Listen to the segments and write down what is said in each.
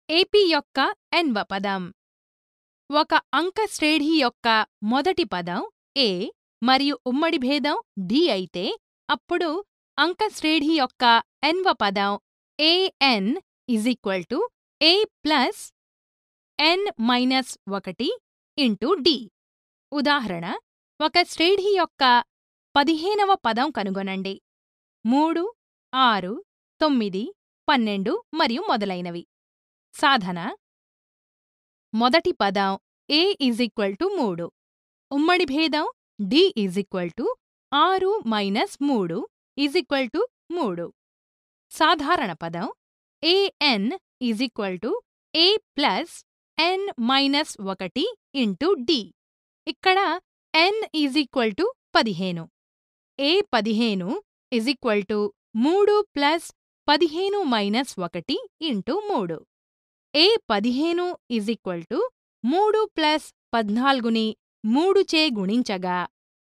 AP యొక్క ఎన్వ పదం ఒక అంక శ్రేణి యొక్క మొదటి పదం ఏ మరియు ఉమ్మడి భేదం డి అయితే అప్పుడు అంక శ్రేణి యొక్క ఎన్వ పదం A N is equal to A plus N minus ఒకటి ఇంటూ డి ఉదాహరణ ఒక శ్రేణి యొక్క పదిహేనవ పదం కనుగొనండి మూడు ఆరు తొమ్మిది పన్నెండు మరియు మొదలైనవి సాధన మొదటి పదం ఏ ఈజ్ ఈక్వల్ టు మూడు ఉమ్మడి భేదం డి ఈజ్ ఈక్వల్ టు ఆరు మైనస్ మూడు ఈజ్ ఈక్వల్ టు మూడు సాధారణ పదం A N is equal to A plus N minus ఒకటి ఇంటూ డి ఇక్కడ ఎన్ ఈజ్ ఈక్వల్ టు పదిహేను ఏ పదిహేను ఈజ్ ఈక్వల్ టు మూడు ప్లస్ పదిహేను మైనస్ ఒకటి ఇంటూ మూడు ఏ పదిహేను ఈజ్ ఈక్వల్ టు మూడు ప్లస్ పద్నాలుగుని మూడు చే గుణించగా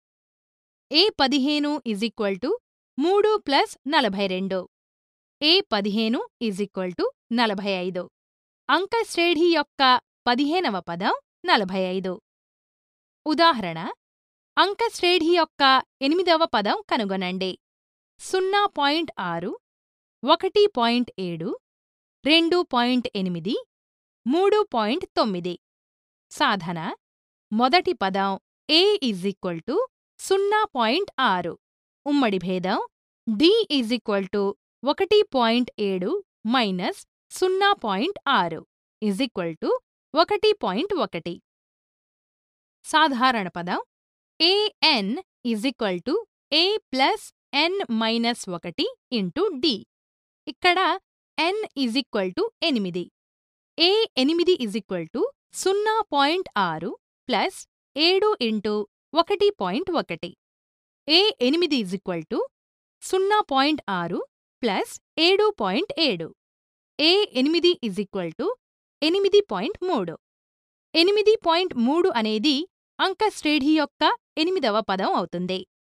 ఏ పదిహేను ఈజ్ ఈక్వల్ టు మూడు ప్లస్ నలభై రెండు ఏ పదిహేను ఈజ్ ఈక్వల్ టు నలభై ఐదు అంక శ్రేణి యొక్క పదిహేనవ పదం నలభై ఐదు ఉదాహరణ అంక శ్రేణి యొక్క ఎనిమిదవ పదం కనుగొనండి సున్నా పాయింట్ ఆరు ఒకటి పాయింట్ ఏడు రెండు పాయింట్ ఎనిమిది మూడు పాయింట్ తొమ్మిది సాధన మొదటి పదం ఏ ఈజ్ ఈక్వల్ టు సున్నా పాయింట్ ఆరు ఉమ్మడి భేదం డి ఈజ్ ఈక్వల్ టు ఒకటి పాయింట్ ఏడు మైనస్ సున్నా పాయింట్ ఆరు ఈజ్ ఈక్వల్ టు ఒకటి పాయింట్ ఒకటి సాధారణ పదం A N is equal to A plus N minus ఒకటి ఇంటూ డి ఇక్కడ ఎన్ ఈజ్ ఈక్వల్ టు ఎనిమిది ఏ ఎనిమిది ఈజ్ ఈక్వల్ టు సున్నా పాయింట్ ఆరు ప్లస్ ఏడు ఇంటూ ఒకటి పాయింట్ ఒకటి ఏ ఎనిమిది ఈజ్ ఈక్వల్ టు సున్నా పాయింట్ ఆరు ప్లస్ ఏడు పాయింట్ ఏడు ఏ ఎనిమిది ఈజ్ ఈక్వల్ టు ఎనిమిది పాయింట్ మూడు ఎనిమిది పాయింట్ మూడు అనేది అంక శ్రేణి యొక్క ఎనిమిదవ పదం అవుతుంది